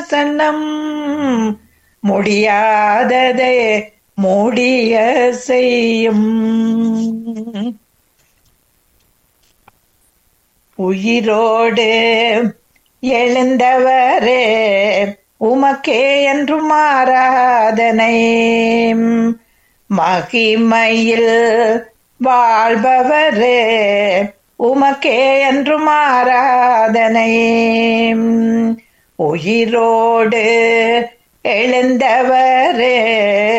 பிரசன்னம் முடியாததை முடிய செய்யும் உயிரோடு எழுந்தவரே உமக்கே என்று ஆராதனை மகிமையில் வாழ்பவரே உமக்கே என்று ஆராதனை உயிரோடு எழுந்தவரே